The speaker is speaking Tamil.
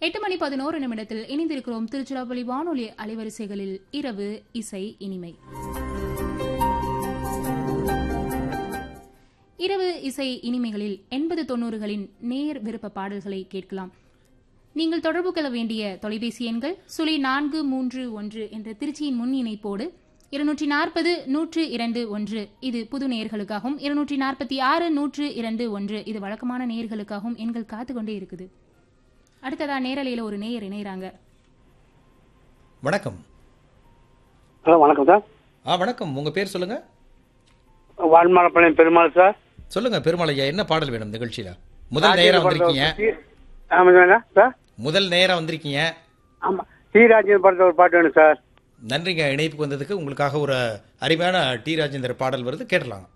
எட்டு மணி பதினோரு நிமிடத்தில் இணைந்திருக்கிறோம் திருச்சிராப்பள்ளி வானொலி அலைவரிசைகளில் இரவு இசை இனிமை இரவு இசை இனிமைகளில் எண்பது தொண்ணூறுகளின் நேர் விருப்ப பாடல்களை கேட்கலாம் நீங்கள் தொடர்பு கொள்ள வேண்டிய தொலைபேசி எண்கள் சுழி நான்கு மூன்று ஒன்று என்ற திருச்சியின் முன் இணைப்போடு இருநூற்றி நாற்பது நூற்று இரண்டு ஒன்று இது புது நேயர்களுக்காகவும் இருநூற்றி நாற்பத்தி ஆறு நூற்று இரண்டு ஒன்று இது வழக்கமான நேயர்களுக்காகவும் எண்கள் காத்து கொண்டே இருக்குது அடுத்ததா நேரலையில ஒரு நேயர் இணையறாங்க வணக்கம் ஹலோ வணக்கம் சார் ஆ வணக்கம் உங்க பேர் சொல்லுங்க வால்மரப்பாளையம் பெருமாள் சார் சொல்லுங்க பெருமாள் ஐயா என்ன பாடல் வேணும் நிகழ்ச்சியில முதல் நேரம் வந்திருக்கீங்க ஆமாம் சார் முதல் நேரம் வந்திருக்கீங்க ஆமாம் ஸ்ரீராஜன் படத்தில் ஒரு பாட்டு வேணும் சார் நன்றிங்க இணைப்புக்கு வந்ததுக்கு உங்களுக்காக ஒரு அருமையான டி ராஜேந்தர் பாடல் வருது கேட்டலாம்